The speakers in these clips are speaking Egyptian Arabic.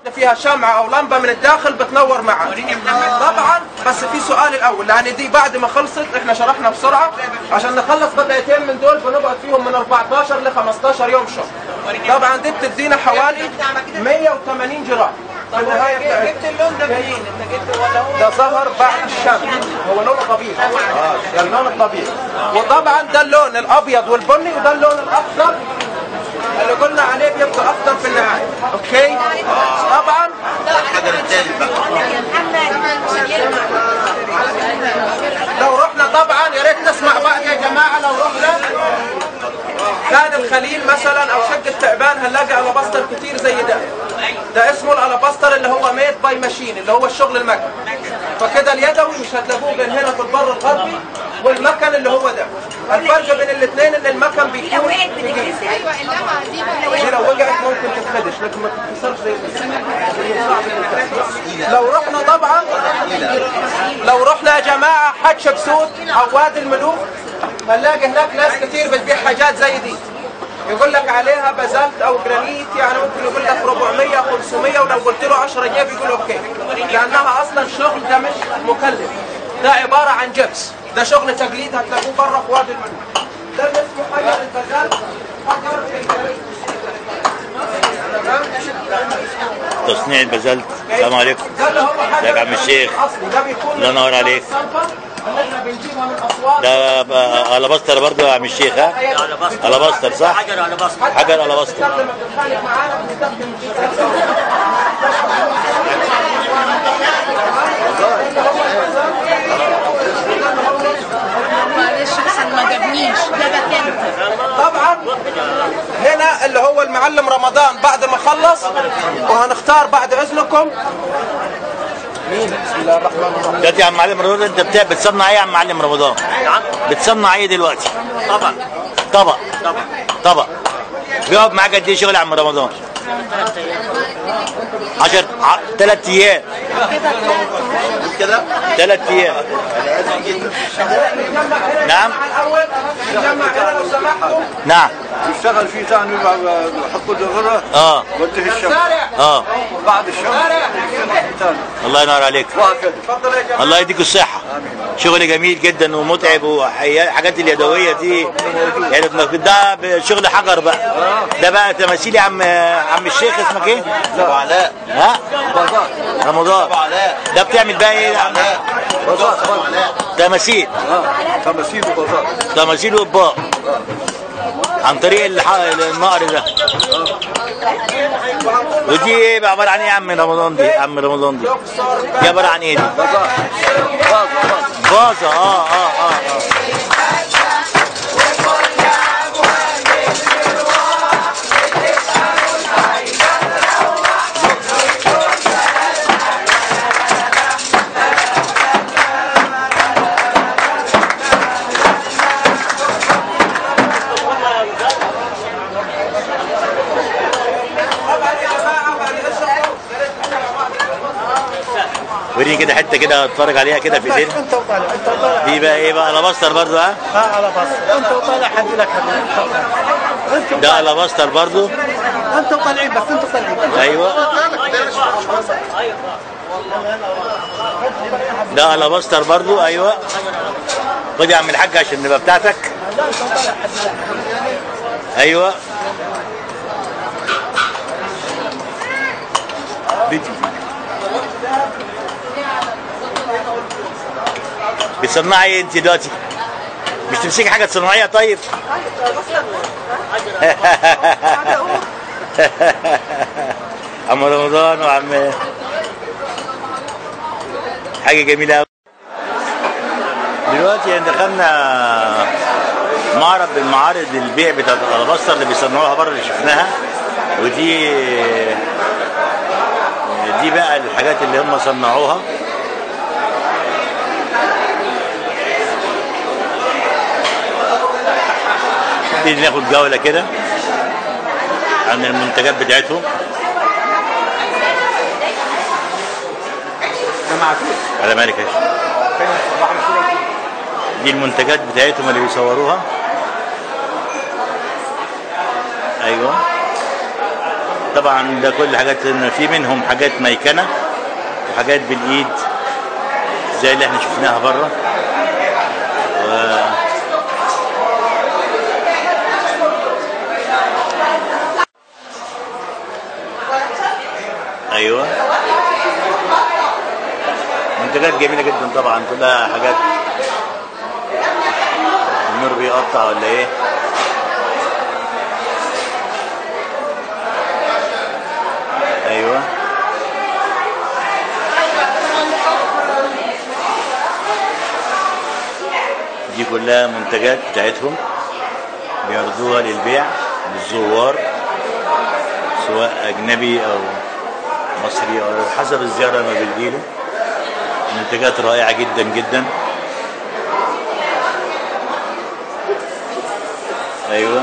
فيها شمعة او لمبة من الداخل بتنور معاك طبعا بس في سؤال الاول لان دي بعد ما خلصت احنا شرحنا بسرعة عشان نخلص قطعتين من دول بنقعد فيهم من 14 ل 15 يوم شغل طبعا دي بتدينا حوالي 180 جرام في النهاية بتاعتها. جبت اللون ده منين؟ انت جبت ولا هو ده ظهر بعد الشمس هو لونه طبيعي اه ده اللون الطبيعي وطبعا ده اللون الابيض والبني وده اللون الاخضر اللي قلنا عليه بيبقى اخضر في النهايه اوكي طبعا الحجر الثالث بقى لو رحنا طبعا يا ريت نسمع بعض يا جماعه لو رحنا كان الخليل مثلا او شق التعبان هنلاقي الاباستر كتير زي ده ده اسمه الالاباستر اللي هو ميد باي ماشين اللي هو الشغل المكن فكده اليدوي مش هتلاقوه غير هنا في البر الغربي والمكن اللي هو ده الفرق بين الاثنين ان المكن بيكون نضيف. دي لو وقعت ممكن تتخدش لكن ما تتكسرش زي الإنسان. لو رحنا طبعا لو رحنا يا جماعه حتشبسوت او وادي الملوك هنلاقي هناك ناس كتير بتبيع حاجات زي دي يقول لك عليها بازلت او جرانيت يعني ممكن يقول لك 400 500 ولو قلت له 10 جنيه بيقول اوكي لانها اصلا الشغل ده مش مكلف ده عباره عن جبس ده شغل تقليد هتلاقوه بره في وادي الملوك ده اللي اسمه حجر البازلت حجر الجرانيت تصنيع البازلت السلام عليكم ده اللي هو حجر ازيك يا عم الشيخ؟ الاصلي ده بيكون الله ينور عليك. الصنفة اللي احنا بنجيبها من اسوان ده بقى الاباستر برضه يا عم الشيخ ها الاباستر صح حجر على بصر حجر الاباستر لما بتتخانق معانا بنستخدم معلش عشان ما جابنيش جابك انت طبعا هنا اللي هو المعلم رمضان بعد ما خلص وهنختار بعد اذنكم مين بسم الله الرحمن الرحيم دلوقتي يا عم معلم رمضان انت بتاع بتصنع ايه يا عم معلم رمضان؟ نعم بتصنع ايه دلوقتي؟ طبعا طبق طبعا طبق بيقعد معاك قد ايه شغل يا عم رمضان؟ 10 ثلاث ايام كده ثلاث ايام نعم الاول نجمع هنا لو سمحتم نعم يشتغل فيه ثاني بحطوا الغرة اه وانتهي الشمس سارع اه بعد الشمس سارع ثاني الله ينور عليك وهكذا اتفضل يا جماعه الله يديك الصحة شغل جميل جدا ومتعب وحاجات اليدوية دي يعني ده شغل حجر بقى ده بقى تماثيل يا عم عم الشيخ اسمك ايه؟ ابو علاء ها؟ بازار رمضان ابو علاء ده بتعمل بقى ايه يا عم؟ بازار ابو علاء تماثيل اه تماثيل وبازار تماثيل واطباق عن طريق الح- النقر ده ودي ايه بقى عباره عن ايه يا عم رمضان دي يا عم رمضان دي دي عباره عن ايه دي بازار بازار فازه اه اه اه اه وريني كده حته كده اتفرج عليها كده في ايدينا انت وطالع انت وطالع دي بقى ايه بقى الاباستر برضو ها ها على بصر انت وطالع حدي لك انت ده الاباستر برضو انت وطالعين بس انت طالعين ايوه ده الاباستر برضو ايوه خد يا عم الحاج عشان نبقى بتاعتك ايوه فيديو بتصنعي ايه انت دلوقتي؟ مش تمسكي حاجه تصنعيها طيب؟ عم رمضان وعم حاجه جميله قوي دلوقتي دخلنا معرض من معارض البيع بتاعت البصر اللي بيصنعوها بره اللي شفناها ودي دي بقى الحاجات اللي هم صنعوها نبتدي ناخد جولة كده عن المنتجات بتاعتهم على مالك يا شيخ. دي المنتجات بتاعتهم اللي بيصوروها ايوه طبعا ده كل حاجات في منهم حاجات ميكنه وحاجات بالايد زي اللي احنا شفناها بره و... ايوه منتجات جميله جدا طبعا كلها حاجات النور بيقطع ولا ايه ايوه دي كلها منتجات بتاعتهم بيعرضوها للبيع للزوار سواء اجنبي او مصري او حسب الزياره ما بتجيله منتجات رائعه جدا جدا ايوه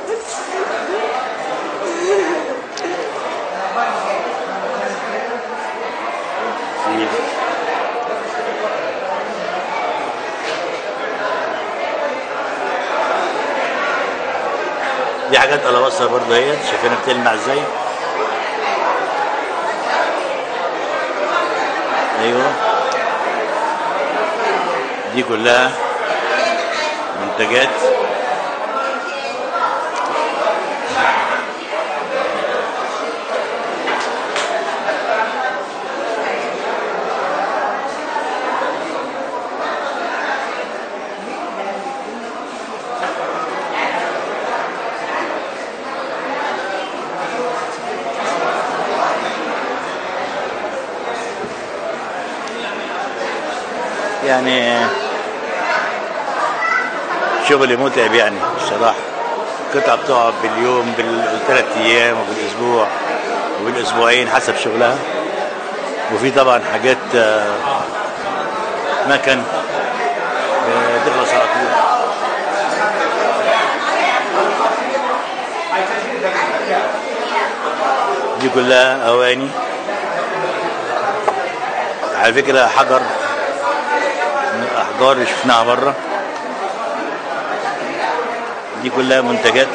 في دي حاجات الاباصه برضه اهي شايفينها بتلمع ازاي ايوه دي كلها منتجات يعني شغل متعب يعني بصراحة قطعة بتقعد باليوم بالثلاث أيام وبالأسبوع وبالأسبوعين حسب شغلها وفي طبعا حاجات آه، مكن بتخلص على طول دي كلها أواني على فكرة حجر من الأحجار اللي شفناها بره دي كلها منتجات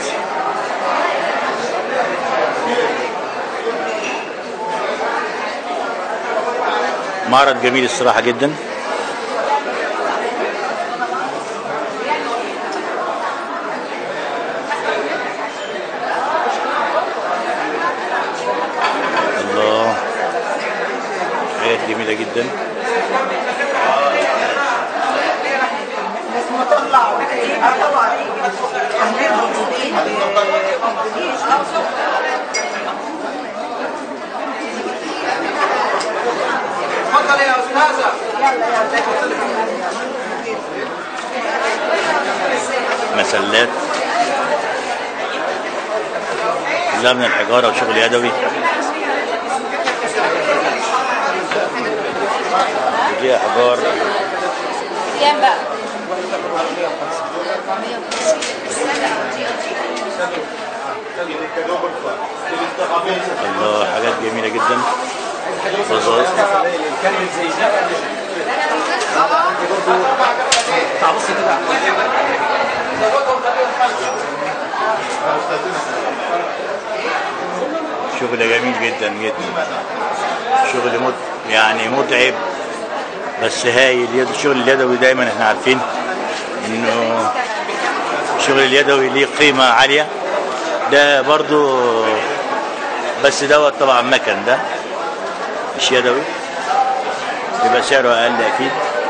معرض جميل الصراحة جدا الله حاجات جميلة جدا اتفضل يا استاذه مسلات كلها من الحجارة وشغل يدوي ودي أحجار كام بقى؟ الله حاجات جميلة جدا رصاص شغل جميل جدا جدا شغل مت يعني متعب بس هايل يد- الشغل اليدوي دايما احنا عارفين انه الشغل اليدوي ليه قيمة عالية ده برضو بس دوت طبعا مكن ده مش يدوي يبقى سعره اقل اكيد